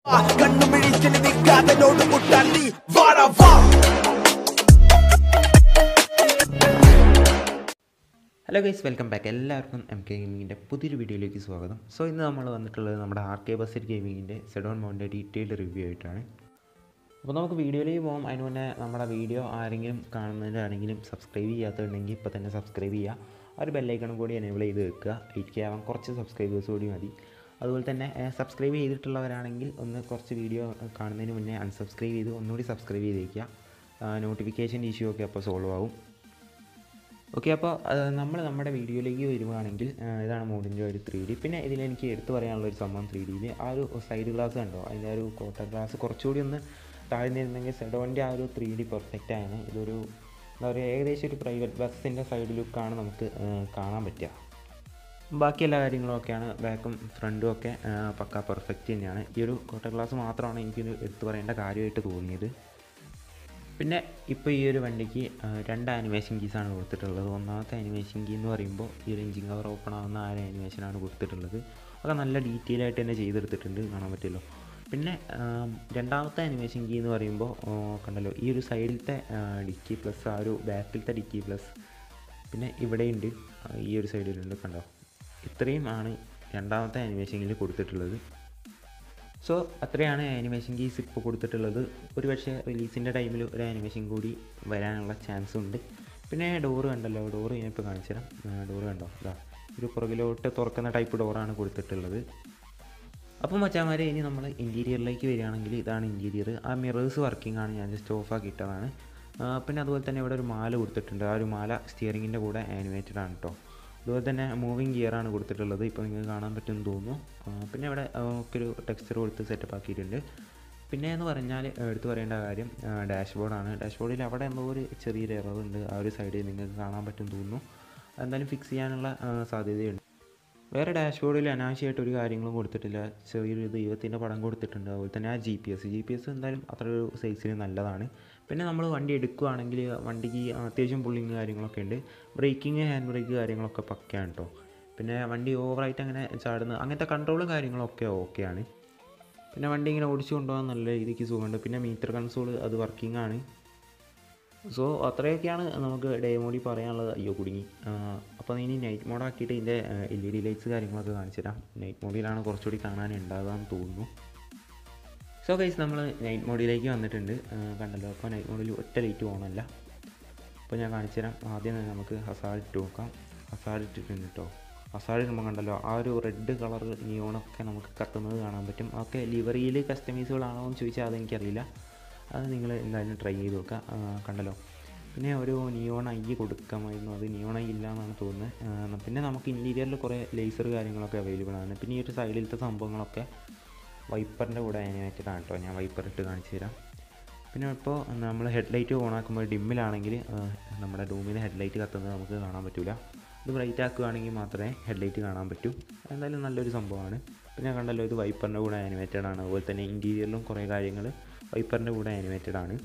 കണ്ണുമിഴിച്ചിന് നിൽക്കാതെ നോട് മുട്ടാൻ നീ വാടാ വാ ഹലോ ഗൈസ് വെൽക്കം ബാക്ക് എല്ലാവർക്കും എം കെ ഗെയിമിങ്ങിൻ്റെ പുതിയൊരു വീഡിയോയിലേക്ക് സ്വാഗതം സോ ഇന്ന് നമ്മൾ വന്നിട്ടുള്ളത് നമ്മുടെ ആർ കെ ബസറ്റ് ഗെയിമിങ്ങിൻ്റെ സെഡോൺ മൗണ്ടിൻ്റെ ഡീറ്റെയിൽഡ് റിവ്യൂ ആയിട്ടാണ് അപ്പോൾ നമുക്ക് വീഡിയോയിലേക്ക് പോകാം അതിന് മുന്നേ നമ്മുടെ വീഡിയോ ആരെങ്കിലും കാണുന്നവരാണെങ്കിലും സബ്സ്ക്രൈബ് ചെയ്യാത്തതുണ്ടെങ്കിൽ ഇപ്പോൾ തന്നെ സബ്സ്ക്രൈബ് ചെയ്യുക ആ ഒരു ബെല്ലൈക്കണും കൂടി എനേബിൾ ചെയ്ത് വെക്കുക എയ്റ്റ് കെ ആവാൻ കുറച്ച് സബ്സ്ക്രൈബേഴ്സ് കൂടി മതി അതുപോലെ തന്നെ സബ്സ്ക്രൈബ് ചെയ്തിട്ടുള്ളവരാണെങ്കിൽ ഒന്ന് കുറച്ച് വീഡിയോ കാണുന്നതിന് മുന്നേ അൺസബ്സ്ക്രൈബ് ചെയ്ത് ഒന്നുകൂടി സബ്സ്ക്രൈബ് ചെയ്തേക്കുക നോട്ടിഫിക്കേഷൻ ഇഷ്യൂ ഒക്കെ അപ്പോൾ സോൾവ് ആവും ഓക്കെ അപ്പോൾ നമ്മൾ നമ്മുടെ വീഡിയോയിലേക്ക് വരുവാണെങ്കിൽ ആ, ഇതാണ് മോഡിൻ്റെ ഒരു ത്രീ ഡി പിന്നെ ഇതിലെനിക്ക് എടുത്തു പറയാനുള്ള ഒരു സംഭവം ത്രീ ഡിയിൽ ആ ഒരു സൈഡ് ഗ്ലാസ് കണ്ടോ അതിൻ്റെ ആ ഒരു കോട്ടർ ഗ്ലാസ് കുറച്ചുകൂടി ഒന്ന് താഴ്ന്നിരുന്നെങ്കിൽ സെഡോൻ്റെ ആ ഒരു ത്രീ ഡി പെർഫെക്റ്റ് ആണ് ഇതൊരു എന്താ പറയുക ഏകദേശം ഒരു പ്രൈവറ്റ് ബസ്സിൻ്റെ സൈഡ് ലുക്കാണ് നമുക്ക് ആ, കാണാൻ പറ്റുക ബാക്കി എല്ലാ കാര്യങ്ങളും ഒക്കെയാണ് ബാക്കും ഫ്രണ്ടും ഒക്കെ ആ, പക്ക പെർഫെക്റ്റ് തന്നെയാണ് ഈ ഒരു കോട്ടർ ഗ്ലാസ് മാത്രമാണ് എനിക്കൊരു എടുത്തു പറയേണ്ട കാര്യമായിട്ട് തോന്നിയത് പിന്നെ ഇപ്പോൾ ഈ ഒരു വണ്ടിക്ക് ആ, രണ്ട് ആനിമേഷൻ കീസാണ് കൊടുത്തിട്ടുള്ളത് ഒന്നാമത്തെ ആനിമേഷൻ കീ എന്ന് പറയുമ്പോൾ ഈ ഒരു എഞ്ചിൻ കവർ ഓപ്പൺ ആവുന്ന ആ ഒരു ആനിമേഷനാണ് കൊടുത്തിട്ടുള്ളത് അതൊക്കെ നല്ല ഡീറ്റെയിൽ ആയിട്ട് തന്നെ ചെയ്തെടുത്തിട്ടുണ്ട് കാണാൻ പറ്റുമല്ലോ പിന്നെ ആ, രണ്ടാമത്തെ ആനിമേഷൻ കീ എന്ന് പറയുമ്പോൾ ആ, കണ്ടല്ലോ ഈ ഒരു സൈഡിലത്തെ ഡിക്കി പ്ലസ് ആ ഒരു ബാക്കിലത്തെ ഡിക്കി പ്ലസ് പിന്നെ ഇവിടെയുണ്ട് ആ, ഈ ഒരു സൈഡിലുണ്ട് കണ്ടോ ഇത്രയും ആണ് രണ്ടാമത്തെ ആനിമേഷൻ കീയിൽ കൊടുത്തിട്ടുള്ളത് സോ അത്രയാണ് ആനിമേഷൻ കീസ് ഇപ്പോൾ കൊടുത്തിട്ടുള്ളത് ഒരു പക്ഷേ റിലീസിൻ്റെ ടൈമിൽ ഒരു ആനിമേഷൻ കൂടി വരാനുള്ള ചാൻസ് ഉണ്ട് പിന്നെ ഡോറ് കണ്ടല്ലോ ഡോറ് ഞാനിപ്പോൾ കാണിച്ചു തരാം ഡോറ് കണ്ടോ ഇതാ ഒരു പുറകിലോട്ട് തുറക്കുന്ന ടൈപ്പ് ഡോറാണ് കൊടുത്തിട്ടുള്ളത് അപ്പോൾ മച്ചാമാരെ ഇനി നമ്മൾ ഇൻറ്റീരിയറിലേക്ക് വരികയാണെങ്കിൽ ഇതാണ് ഇൻറ്റീരിയർ ആ മിറേഴ്സ് വർക്കിംഗ് ആണ് ഞാൻ ജസ്റ്റ് ഓഫ് ആക്കി ഇട്ടതാണ് ആ, പിന്നെ അതുപോലെ തന്നെ ഇവിടെ ഒരു മാല കൊടുത്തിട്ടുണ്ട് ആ ഒരു മാല സ്റ്റിയറിങ്ങിൻ്റെ കൂടെ ആനിമേറ്റഡ് ആണ് കേട്ടോ അതുപോലെ തന്നെ മൂവിങ് ഗിയറാണ് കൊടുത്തിട്ടുള്ളത് ഇപ്പോൾ നിങ്ങൾക്ക് കാണാൻ പറ്റുമെന്ന് തോന്നുന്നു ആ, പിന്നെ ഇവിടെ ആ, ഒക്കെ ഒരു ടെക്സ്ചർ കൊടുത്ത് സെറ്റപ്പ് ആക്കിയിട്ടുണ്ട് പിന്നെ എന്ന് പറഞ്ഞാൽ എടുത്തു പറയേണ്ട കാര്യം ഡാഷ്ബോർഡാണ് ഡാഷ്ബോർഡിൽ അവിടെ എന്തോ ഒരു ചെറിയൊരു എറർ ഉണ്ട് ആ ഒരു സൈഡിൽ നിങ്ങൾക്ക് കാണാൻ പറ്റും തോന്നുന്നു എന്തായാലും ഫിക്സ് ചെയ്യാനുള്ള ആ, സാധ്യതയുണ്ട് വേറെ ഡാഷ്ബോർഡിൽ അനാവശ്യമായിട്ട് ഒരു കാര്യങ്ങളും കൊടുത്തിട്ടില്ല ചെറിയൊരു ദൈവത്തിൻ്റെ പടം കൊടുത്തിട്ടുണ്ട് അതുപോലെ തന്നെ ആ G P S G P S എന്തായാലും അത്ര ഒരു സൈസിൽ നല്ലതാണ് പിന്നെ നമ്മൾ വണ്ടി എടുക്കുകയാണെങ്കിൽ വണ്ടിക്ക് അത്യാവശ്യം പുള്ളിങ് കാര്യങ്ങളൊക്കെ ഉണ്ട് ബ്രേക്കിങ് ഹാൻഡ് ബ്രേക്ക് കാര്യങ്ങളൊക്കെ പക്കയാണ് കേട്ടോ പിന്നെ വണ്ടി ഓവറായിട്ട് അങ്ങനെ ചാടുന്ന അങ്ങനത്തെ കൺട്രോളും കാര്യങ്ങളൊക്കെ ഓക്കെയാണ് പിന്നെ വണ്ടി ഇങ്ങനെ ഓടിച്ചു കൊണ്ടുപോകാൻ നല്ല രീതിക്ക് സുഖമുണ്ട് പിന്നെ മീറ്റർ കൺസോൾ അത് വർക്കിംഗ് ആണ് സോ അത്രയൊക്കെയാണ് നമുക്ക് ഡേ മോഡിൽ പറയാനുള്ളത് അയ്യോ കുടുങ്ങി അപ്പോൾ ഇനി നൈറ്റ് മോഡ് ആക്കിയിട്ട് ഇതിൻ്റെ എൽ ഇ ഡി ലൈറ്റ്സ് കാര്യങ്ങളൊക്കെ കാണിച്ചു തരാം നൈറ്റ് മോഡിലാണ് കുറച്ചുകൂടി കാണാൻ ഉണ്ടാകാമെന്ന് തോന്നുന്നു സോ ഗൈസ് നമ്മൾ നൈറ്റ് മോഡിലേക്ക് വന്നിട്ടുണ്ട് ആ, കണ്ടല്ലോ അപ്പോൾ നൈറ്റ് മോഡിൽ ഒറ്റ ലൈറ്റ് ഓണല്ല അപ്പോൾ ഞാൻ കാണിച്ചു തരാം ആദ്യം തന്നെ നമുക്ക് ഹസാഡ് ഇട്ട് നോക്കാം ഹസാഡ് ഇട്ടിട്ടുണ്ട് കേട്ടോ ഹസാഡ് ഇടുമ്പോൾ കണ്ടല്ലോ ആ ഒരു റെഡ് കളർ നിയോണൊക്കെ നമുക്ക് കത്തുന്നത് കാണാൻ പറ്റും അതൊക്കെ ലിവറിയിൽ കസ്റ്റമൈസുകളാണോ എന്ന് ചോദിച്ചാൽ അതെനിക്കറിയില്ല അത് നിങ്ങൾ എന്തായാലും ട്രൈ ചെയ്ത് നോക്കുക ആ, കണ്ടല്ലോ പിന്നെ ഒരു നിയോൺ ഐ കൊടുക്കാമായിരുന്നു അത് നിയോൺ ഐ ഇല്ല എന്നാണ് തോന്നുന്നത് ആ, പിന്നെ നമുക്ക് ഇൻറ്റീരിയറിൽ കുറേ ലേസർ കാര്യങ്ങളൊക്കെ അവൈലബിൾ ആണ് പിന്നെ ഈ ഒരു സൈഡിലത്തെ സംഭവങ്ങളൊക്കെ വൈപ്പറിൻ്റെ കൂടെ ആനിമേറ്റഡ് ആണ് കേട്ടോ ഞാൻ വൈപ്പർ ഇട്ട് കാണിച്ചു തരാം പിന്നെ ഇപ്പോൾ നമ്മൾ ഹെഡ്ലൈറ്റ് ഓൺ ആക്കുമ്പോൾ ഡിമ്മിലാണെങ്കിൽ നമ്മുടെ ഡൂമിൽ ഹെഡ്ലൈറ്റ് കത്തുന്നത് നമുക്ക് കാണാൻ പറ്റില്ല ഇത് ബ്രൈറ്റ് ആക്കുകയാണെങ്കിൽ മാത്രമേ ഹെഡ്ലൈറ്റ് കാണാൻ പറ്റൂ എന്തായാലും നല്ലൊരു സംഭവമാണ് പിന്നെ കണ്ടല്ലോ ഇത് വൈപ്പറിൻ്റെ കൂടെ ആനിമേറ്റഡ് ആണ് അതുപോലെ തന്നെ ഇൻറ്റീരിയറിലും കുറേ കാര്യങ്ങൾ വൈപ്പറിൻ്റെ കൂടെ ആനിമേറ്റഡ് ആണ്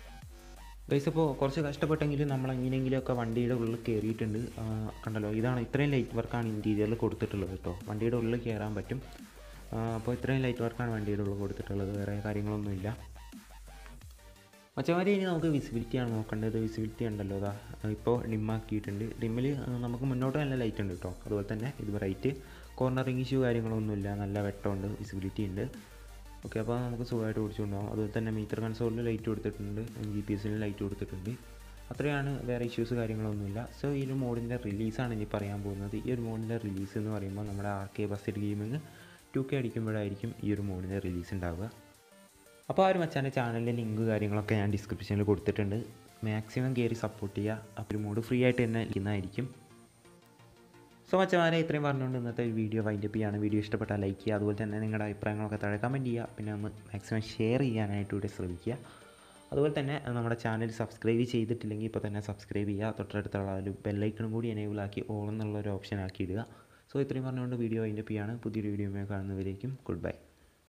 ഗൈസ് അപ്പോൾ കുറച്ച് കഷ്ടപ്പെട്ടെങ്കിലും നമ്മൾ എങ്ങനെയെങ്കിലുമൊക്കെ വണ്ടിയുടെ ഉള്ളിൽ കയറിയിട്ടുണ്ട് ആ, കണ്ടല്ലോ ഇതാണ് ഇത്രയും ലൈറ്റ് വർക്കാണ് ഇൻറ്റീരിയറിൽ കൊടുത്തിട്ടുള്ളത് കേട്ടോ വണ്ടിയുടെ ഉള്ളിൽ കയറാൻ പറ്റും ആ, അപ്പോൾ ഇത്രയും ലൈറ്റ് വർക്കാണ് വണ്ടിയുടെ ഉള്ളിൽ കൊടുത്തിട്ടുള്ളത് വേറെ കാര്യങ്ങളൊന്നുമില്ല മച്ചമാരി ഇനി നമുക്ക് വിസിബിലിറ്റിയാണ് നോക്കേണ്ടത് വിസിബിലിറ്റി ഉണ്ടല്ലോ അതാ ഇപ്പോൾ ഡിമ്മാക്കിയിട്ടുണ്ട് ഡിമ്മിൽ നമുക്ക് മുന്നോട്ട് നല്ല ലൈറ്റ് ഉണ്ട് കേട്ടോ അതുപോലെ തന്നെ ഇത് ബ്രൈറ്റ് കോർണറിങ് ഇഷ്യൂ കാര്യങ്ങളൊന്നുമില്ല നല്ല വെട്ടമുണ്ട് വിസിബിലിറ്റി ഉണ്ട് ഓക്കെ അപ്പോൾ നമുക്ക് സുഖമായിട്ട് ഓടിച്ചുകൊണ്ടുപോകാം അതുപോലെ തന്നെ മീറ്റർ കൺസോളിൽ ലൈറ്റ് കൊടുത്തിട്ടുണ്ട് ജി പി എസിന് ലൈറ്റ് കൊടുത്തിട്ടുണ്ട് അത്രയാണ് വേറെ ഇഷ്യൂസ് കാര്യങ്ങളൊന്നുമില്ല സോ ഈ ഒരു മോഡിൻ്റെ റിലീസാണ് ഇനി പറയാൻ പോകുന്നത് ഈ ഒരു മോഡിൻ്റെ റിലീസ് എന്ന് പറയുമ്പോൾ നമ്മുടെ R K Basset gaming two K അടിക്കുമ്പോഴായിരിക്കും ഈ ഒരു മോഡിൻ്റെ റിലീസ് ഉണ്ടാവുക അപ്പോൾ ആ ഒരു മച്ചാൻ്റെ ചാനലിൻ്റെ ലിങ്ക് കാര്യങ്ങളൊക്കെ ഞാൻ ഡിസ്ക്രിപ്ഷനിൽ കൊടുത്തിട്ടുണ്ട് മാക്സിമം കയറി സപ്പോർട്ട് ചെയ്യുക അപ്പോൾ ഒരു മോഡ് ഫ്രീ ആയിട്ട് തന്നെ ഇരിക്കുന്നതായിരിക്കും സോ മച്ചമാരെ ഇത്രയും പറഞ്ഞുകൊണ്ട് ഇന്നത്തെ വീഡിയോ വൈൻഡപ്പ് ചെയ്യാണ് വീഡിയോ ഇഷ്ടപ്പെട്ടാൽ ലൈക്ക് ചെയ്യുക അതുപോലെ തന്നെ നിങ്ങളുടെ അഭിപ്രായങ്ങളൊക്കെ താഴെ കമൻറ്റ് ചെയ്യുക പിന്നെ ഒന്ന് മാക്സിമം ഷെയർ ചെയ്യാനായിട്ട് കൂടെ ശ്രമിക്കുക അതുപോലെ തന്നെ നമ്മുടെ ചാനൽ സബ്സ്ക്രൈബ് ചെയ്തിട്ടില്ലെങ്കിൽ ഇപ്പോൾ തന്നെ സബ്സ്ക്രൈബ് ചെയ്യുക തൊട്ടടുത്തുള്ള ഒരു ബെല്ലൈക്കണും കൂടി എനേബിൾ ആക്കി ഓൾ എന്നുള്ള ഒരു ഓപ്ഷൻ ആക്കി ഇടുക സോ ഇത്രയും പറഞ്ഞുകൊണ്ട് വീഡിയോ വൈൻഡപ്പ് ചെയ്യാണ് പുതിയൊരു വീഡിയോ കാണുന്നവരേക്കും ഗുഡ് ബൈ